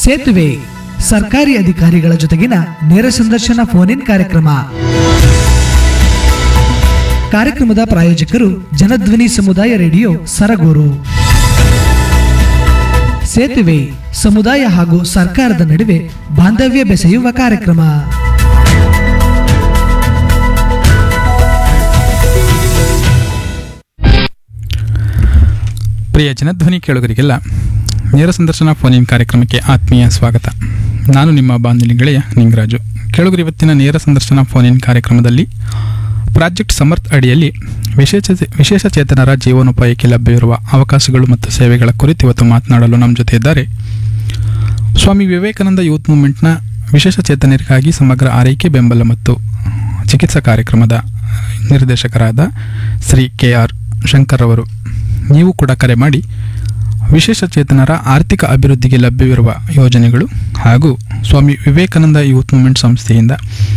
ಸೇತುವೆ ಸರ್ಕಾರಿ ಅಧಿಕಾರಿಗಳ ಜೊತೆಗಿನ ನೇರ ಸಂದರ್ಶನ ಫೋನ್ ಇನ್ ಕಾರ್ಯಕ್ರಮ ಕಾರ್ಯಕ್ರಮದ ಪ್ರಾಯೋಜಕರು ಜನಧ್ವನಿ ಸಮುದಾಯ ರೇಡಿಯೋ ಸರಗೂರು ಸೇತುವೆ ಸಮುದಾಯ ಹಾಗೂ ಸರ್ಕಾರದ ನಡುವೆ ಬಾಂಧವ್ಯ ಬೆಸೆಯುವ ಕಾರ್ಯಕ್ರಮ ಪ್ರಿಯ ಜನಧ್ವನಿ ಕೇಳುಗರಿಗೆಲ್ಲ ನೇರ ಸಂದರ್ಶನ ಫೋನ್ ಇನ್ ಕಾರ್ಯಕ್ರಮಕ್ಕೆ ಆತ್ಮೀಯ ಸ್ವಾಗತ ನಾನು ನಿಮ್ಮ ಬಾಂಧವ್ಯ ಗೆಳೆಯ ನಿಂಗರಾಜು ಕೇಳುಗರು ಇವತ್ತಿನ ನೇರ ಸಂದರ್ಶನ ಫೋನ್ ಇನ್ ಕಾರ್ಯಕ್ರಮದಲ್ಲಿ ಪ್ರಾಜೆಕ್ಟ್ ಸಮರ್ಥ್ ಅಡಿಯಲ್ಲಿ ವಿಶೇಷ ವಿಶೇಷ ಚೇತನರ ಜೀವನೋಪಾಯಕ್ಕೆ ಲಭ್ಯವಿರುವ ಅವಕಾಶಗಳು ಮತ್ತು ಸೇವೆಗಳ ಕುರಿತು ಇವತ್ತು ಮಾತನಾಡಲು ನಮ್ಮ ಜೊತೆ ಇದ್ದಾರೆ ಸ್ವಾಮಿ ವಿವೇಕಾನಂದ ಯೂತ್ ಮೂವ್ಮೆಂಟ್ನ ವಿಶೇಷ ಚೇತನರಿಗಾಗಿ ಸಮಗ್ರ ಆರೈಕೆ ಬೆಂಬಲ ಮತ್ತು ಚಿಕಿತ್ಸಾ ಕಾರ್ಯಕ್ರಮದ ನಿರ್ದೇಶಕರಾದ ಶ್ರೀ ಕೆ ಆರ್ ಶಂಕರ್ ಅವರು ನೀವು ಕೂಡ ಕರೆ ಮಾಡಿ ವಿಶೇಷ ಚೇತನರ ಆರ್ಥಿಕ ಅಭಿವೃದ್ಧಿಗೆ ಲಭ್ಯವಿರುವ ಯೋಜನೆಗಳು ಹಾಗೂ ಸ್ವಾಮಿ ವಿವೇಕಾನಂದ ಯೂತ್ ಮೂವ್ಮೆಂಟ್ ಸಂಸ್ಥೆಯಿಂದ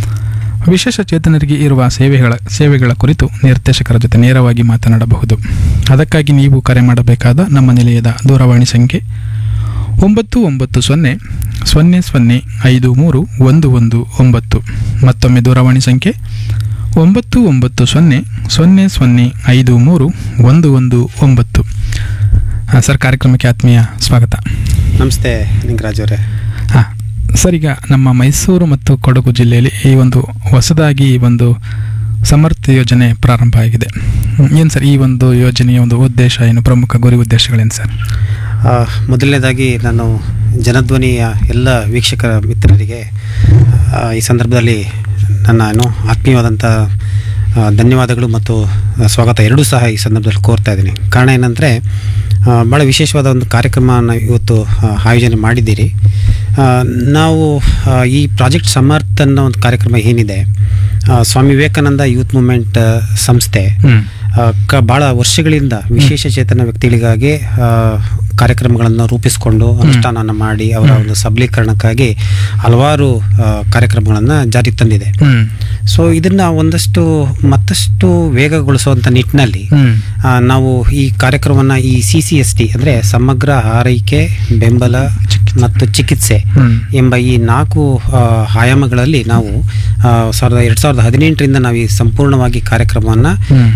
ವಿಶೇಷ ಚೇತನರಿಗೆ ಇರುವ ಸೇವೆಗಳ ಸೇವೆಗಳ ಕುರಿತು ನಿರ್ದೇಶಕರ ಜೊತೆ ನೇರವಾಗಿ ಮಾತನಾಡಬಹುದು ಅದಕ್ಕಾಗಿ ನೀವು ಕರೆ ಮಾಡಬೇಕಾದ ನಮ್ಮ ನಿಲಯದ ದೂರವಾಣಿ ಸಂಖ್ಯೆ ಒಂಬತ್ತು ಒಂಬತ್ತು ಸೊನ್ನೆ ಸೊನ್ನೆ ಸೊನ್ನೆ ಐದು ಮೂರು ಒಂದು ಒಂದು ಒಂಬತ್ತು ಮತ್ತೊಮ್ಮೆ ದೂರವಾಣಿ ಸಂಖ್ಯೆ ಒಂಬತ್ತು ಒಂಬತ್ತು ಸೊನ್ನೆ ಸೊನ್ನೆ ಸೊನ್ನೆ ಐದು ಮೂರು ಒಂದು ಒಂದು ಒಂಬತ್ತು ಹಾಂ ಸರ್ ಕಾರ್ಯಕ್ರಮಕ್ಕೆ ಆತ್ಮೀಯ ಸ್ವಾಗತ ನಮಸ್ತೆ ನಿಂಗರಾಜ್ ಅವರೇ ಹಾಂ ಸರ್ ಈಗ ನಮ್ಮ ಮೈಸೂರು ಮತ್ತು ಕೊಡಗು ಜಿಲ್ಲೆಯಲ್ಲಿ ಈ ಒಂದು ಹೊಸದಾಗಿ ಈ ಒಂದು ಸಮರ್ಥ ಯೋಜನೆ ಪ್ರಾರಂಭ ಆಗಿದೆ ಏನು ಸರ್ ಈ ಒಂದು ಯೋಜನೆಯ ಒಂದು ಉದ್ದೇಶ ಏನು ಪ್ರಮುಖ ಗುರಿ ಉದ್ದೇಶಗಳೇನು ಸರ್ ಆ, ಮೊದಲನೇದಾಗಿ ನಾನು ಜನಧ್ವನಿಯ ಎಲ್ಲ ವೀಕ್ಷಕರ ಮಿತ್ರರಿಗೆ ಆ, ಈ ಸಂದರ್ಭದಲ್ಲಿ ನನ್ನ ಏನು ಆತ್ಮೀಯವಾದಂಥ ಆ, ಧನ್ಯವಾದಗಳು ಮತ್ತು ಆ, ಸ್ವಾಗತ ಎರಡೂ ಸಹ ಈ ಸಂದರ್ಭದಲ್ಲಿ ಕೋರ್ತಾ ಇದ್ದೀನಿ ಕಾರಣ ಏನಂದರೆ ಭಾಳ ವಿಶೇಷವಾದ ಒಂದು ಕಾರ್ಯಕ್ರಮವನ್ನು ಇವತ್ತು ಆ, ಆಯೋಜನೆ ಮಾಡಿದ್ದೀರಿ ಆ, ನಾವು ಆ, ಈ ಪ್ರಾಜೆಕ್ಟ್ ಸಮರ್ಥ್ ಅನ್ನೋ ಒಂದು ಕಾರ್ಯಕ್ರಮ ಏನಿದೆ ಆ, ಸ್ವಾಮಿ ವಿವೇಕಾನಂದ ಯೂತ್ ಮೂವ್ಮೆಂಟ್ ಆ, ಸಂಸ್ಥೆ ಹ್ಞೂ ಆ, ಕ ಭಾಳ ವರ್ಷಗಳಿಂದ ವಿಶೇಷ ಚೇತನ ವ್ಯಕ್ತಿಗಳಿಗಾಗಿ ಆ, ಕಾರ್ಯಕ್ರಮಗಳನ್ನು ರೂಪಿಸಿಕೊಂಡು ಅನುಷ್ಠಾನವನ್ನು ಮಾಡಿ ಅವರ ಒಂದು ಸಬಲೀಕರಣಕ್ಕಾಗಿ ಹಲವಾರು ಕಾರ್ಯಕ್ರಮಗಳನ್ನು ಜಾರಿಗೆ ತಂದಿದೆ ಹ್ಞೂ ಸೊ ಇದನ್ನ ಒಂದಷ್ಟು ಮತ್ತಷ್ಟು ವೇಗಗೊಳಿಸುವಂಥ ನಿಟ್ಟಿನಲ್ಲಿ ಹ್ಞೂ ಆ, ನಾವು ಈ ಕಾರ್ಯಕ್ರಮವನ್ನು ಈ ಸಿ ಸಿ ಎಸ್ ಟಿ ಅಂದರೆ ಸಮಗ್ರ ಆರೈಕೆ ಬೆಂಬಲ ಮತ್ತು ಚಿಕಿತ್ಸೆ ಹ್ಞೂ ಎಂಬ ಈ ನಾಲ್ಕು ಆ, ಆಯಾಮಗಳಲ್ಲಿ ನಾವು ಆ, ಸಾವಿರದ ಎರಡು ಸಾವಿರದ ಹದಿನೆಂಟರಿಂದ ನಾವು ಈ ಸಂಪೂರ್ಣವಾಗಿ ಕಾರ್ಯಕ್ರಮವನ್ನು ಹ್ಮ್.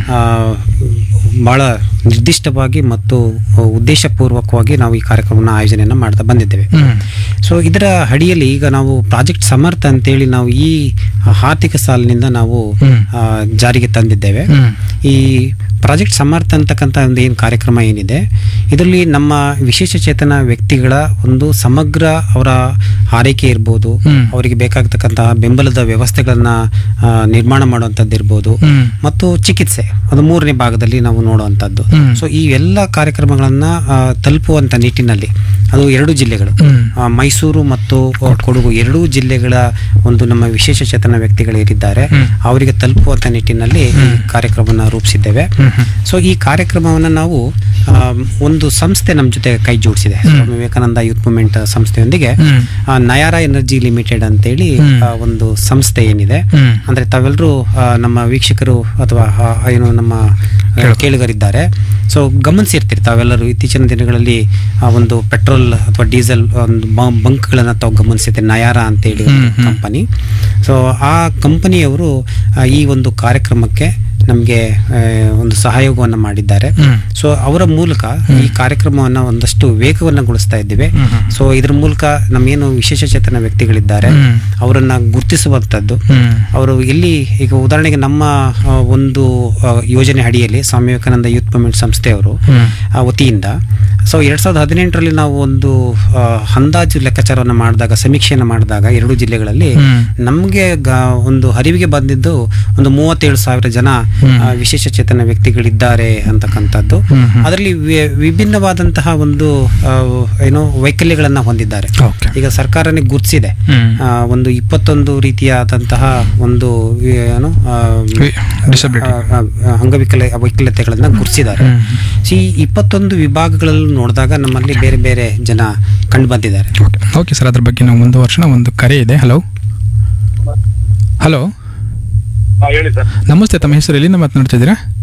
ಭಾಳ ನಿರ್ದಿಷ್ಟವಾಗಿ ಮತ್ತು ಉದ್ದೇಶಪೂರ್ವಕವಾಗಿ ನಾವು ಈ ಕಾರ್ಯಕ್ರಮನ ಆಯೋಜನೆಯನ್ನು ಮಾಡ್ತಾ ಬಂದಿದ್ದೇವೆ ಹ್ಞೂ ಸೊ ಇದರ ಅಡಿಯಲ್ಲಿ ಈಗ ನಾವು ಪ್ರಾಜೆಕ್ಟ್ ಸಮರ್ಥ ಅಂತೇಳಿ ನಾವು ಈ ಆರ್ಥಿಕ ಸಾಲಿನಿಂದ ನಾವು ಹ್ಮ್. ಆ, ಜಾರಿಗೆ ತಂದಿದ್ದೇವೆ ಹ್ಞೂ ಈ ಪ್ರಾಜೆಕ್ಟ್ ಸಮರ್ಥ ಅಂತಕ್ಕಂಥ ಒಂದು ಏನು ಕಾರ್ಯಕ್ರಮ ಏನಿದೆ ಇದರಲ್ಲಿ ನಮ್ಮ ವಿಶೇಷ ಚೇತನ ವ್ಯಕ್ತಿಗಳ ಒಂದು ಸಮಗ್ರ ಅವರ ಆರೈಕೆ ಇರ್ಬೋದು ಹ್ಮ್. ಅವರಿಗೆ ಬೇಕಾಗತಕ್ಕಂತಹ ಬೆಂಬಲದ ವ್ಯವಸ್ಥೆಗಳನ್ನ ಆ, ನಿರ್ಮಾಣ ಮಾಡುವಂಥದ್ದು ಇರ್ಬೋದು ಹ್ಮ್. ಮತ್ತು ಚಿಕಿತ್ಸೆ ಅದು ಮೂರನೇ ಭಾಗದಲ್ಲಿ ನಾವು ನೋಡುವಂಥದ್ದು ಹ್ಮ್. ಸೊ ಈ ಎಲ್ಲ ಕಾರ್ಯಕ್ರಮಗಳನ್ನ ಆ, ತಲುಪುವಂಥ ನಿಟ್ಟಿನಲ್ಲಿ ಅದು ಎರಡು ಜಿಲ್ಲೆಗಳು ಹ್ಮ್. ಆ, ಮೈಸೂರು ಮತ್ತು ಆ, ಕೊಡಗು ಎರಡೂ ಜಿಲ್ಲೆಗಳ ಒಂದು ನಮ್ಮ ವಿಶೇಷ ಚೇತನ ವ್ಯಕ್ತಿಗಳು ಏನಿದ್ದಾರೆ ಹ್ಮ್. ಅವರಿಗೆ ತಲುಪುವಂಥ ನಿಟ್ಟಿನಲ್ಲಿ ಈ ಕಾರ್ಯಕ್ರಮನ ರೂಪಿಸಿದ್ದೇವೆ ಹ್ಮ್ ಹ್ಮ್. ಸೊ ಈ ಕಾರ್ಯಕ್ರಮವನ್ನು ನಾವು ಆಮ್, ಒಂದು ಸಂಸ್ಥೆ ನಮ್ಮ ಜೊತೆ ಕೈ ಜೋಡಿಸಿದೆ ಸ್ವಾಮಿ ವಿವೇಕಾನಂದ ಯೂತ್ ಮೂವ್ಮೆಂಟ್ ಸಂಸ್ಥೆಯೊಂದಿಗೆ ಹ್ಮ್. ಆ, ನಯಾರ ಎನರ್ಜಿ ಲಿಮಿಟೆಡ್ ಅಂತೇಳಿ ಹ್ಮ್. ಆ, ಒಂದು ಸಂಸ್ಥೆ ಏನಿದೆ ಹ್ಮ್. ಅಂದ್ರೆ ತಾವೆಲ್ಲರೂ ಆ, ನಮ್ಮ ವೀಕ್ಷಕರು ಅಥವಾ ಆ, ಏನು ನಮ್ಮ ಆ, ಕೇಳುಗ. ಕೇಳುಗರಿದ್ದಾರೆ ಸೊ ಗಮನಿಸಿರ್ತೀರಿ ತಾವೆಲ್ಲರೂ ಇತ್ತೀಚಿನ ದಿನಗಳಲ್ಲಿ ಆ, ಒಂದು ಪೆಟ್ರೋಲ್ ಅಥವಾ ಡೀಸೆಲ್ ಒಂದು ಬಂಕ್ಗಳನ್ನು ತಾವು ಗಮನಿಸಿರ್ತೀರಿ ನಯಾರ ಅಂತೇಳಿ ಒಂದು ಹ್ಮ್, ಹ್ಮ್. ಕಂಪನಿ ಸೊ ಆ ಕಂಪನಿಯವರು ಆ, ಈ ಒಂದು ಕಾರ್ಯಕ್ರಮಕ್ಕೆ ನಮಗೆ ಒಂದು ಸಹಯೋಗವನ್ನು ಮಾಡಿದ್ದಾರೆ ಹ್ಮ್. ಸೊ ಅವರ ಮೂಲಕ ಈ ಕಾರ್ಯಕ್ರಮವನ್ನು ಒಂದಷ್ಟು ವೇಗವನ್ನಗೊಳಿಸ್ತಾ ಇದ್ದೇವೆ ಹ್ಮ್, ಹ್ಮ್. ಸೊ ಇದ್ರ ಮೂಲಕ ನಮ್ಮೇನು ವಿಶೇಷ ಚೇತನ ವ್ಯಕ್ತಿಗಳಿದ್ದಾರೆ ಹ್ಮ್. ಅವರನ್ನ ಗುರುತಿಸುವಂಥದ್ದು ಹ್ಮ್. ಅವರು ಎಲ್ಲಿ ಈಗ ಉದಾಹರಣೆಗೆ ನಮ್ಮ ಆ, ಒಂದು ಆ, ಯೋಜನೆ ಅಡಿಯಲ್ಲಿ ಸ್ವಾಮಿ ವಿವೇಕಾನಂದ ಯೂತ್ ಮೂವ್ಮೆಂಟ್ ಸಂಸ್ಥೆಯವರು ಹ್ಮ್. ಆ, ವತಿಯಿಂದ ಸೊ ಎರಡ್ ಸಾವಿರದ ಹದಿನೆಂಟರಲ್ಲಿ ನಾವು ಒಂದು ಆ, ಅಂದಾಜು ಲೆಕ್ಕಾಚಾರವನ್ನು ಮಾಡಿದಾಗ ಸಮೀಕ್ಷೆಯನ್ನು ಮಾಡಿದಾಗ ಎರಡು ಜಿಲ್ಲೆಗಳಲ್ಲಿ ಹ್ಮ್. ನಮಗೆ ಒಂದು ಅರಿವಿಗೆ ಬಂದಿದ್ದು ಒಂದು ಮೂವತ್ತೇಳು ಸಾವಿರ ಜನ ಹ್ಮ್. ಆ, ವಿಶೇಷ ಚೇತನ ವ್ಯಕ್ತಿಗಳಿದ್ದಾರೆ ಅಂತಕ್ಕಂಥದ್ದು ಹ್ಮ್, ಹ್ಮ್. ಅದರಲ್ಲಿ ವಿ- ವಿಭಿನ್ನವಾದಂತಹ ಒಂದು ಆ, ಏನು ವೈಕಲ್ಯಗಳನ್ನ ಹೊಂದಿದ್ದಾರೆ ಓಕೆ ಈಗ ಸರ್ಕಾರನೇ ಗುರುತಿಸಿದೆ ಹ್ಮ್. ಆ, ಒಂದು ಇಪ್ಪತ್ತೊಂದು ರೀತಿಯಾದಂತಹ ಒಂದು ವಿ- ಏನು ಆ, ವಿ- disability. ಆ, ಆ, ಅಂಗವಿಕಲ ವೈಕಲ್ಯತೆಗಳನ್ನ ಗುರುತಿಸಿದ್ದಾರೆ ಹ್ಮ್. ಸೊ ಈ ಇಪ್ಪತ್ತೊಂದು ವಿಭಾಗಗಳಲ್ಲಿ ನೋಡಿದಾಗ ನಮ್ಮಲ್ಲಿ ಬೇರೆ ಬೇರೆ ಜನ ಕಂಡು ಬಂದಿದ್ದಾರೆ ಓಕೆ ಓಕೆ ಸರ್ ಅದ್ರ ಬಗ್ಗೆ ನಾವು ಮುಂದುವರ್ಸೋಣ ಒಂದು ಕರೆ ಇದೆ ಹಲೋ ಹಲೋ ಹಾ ಹೇಳಿ ಸರ್ ನಮಸ್ತೆ ತಮ್ಮ ಹೆಸರು ಎಲ್ಲಿಂದ ಮಾತನಾಡ್ತಿದ್ದೀರಾ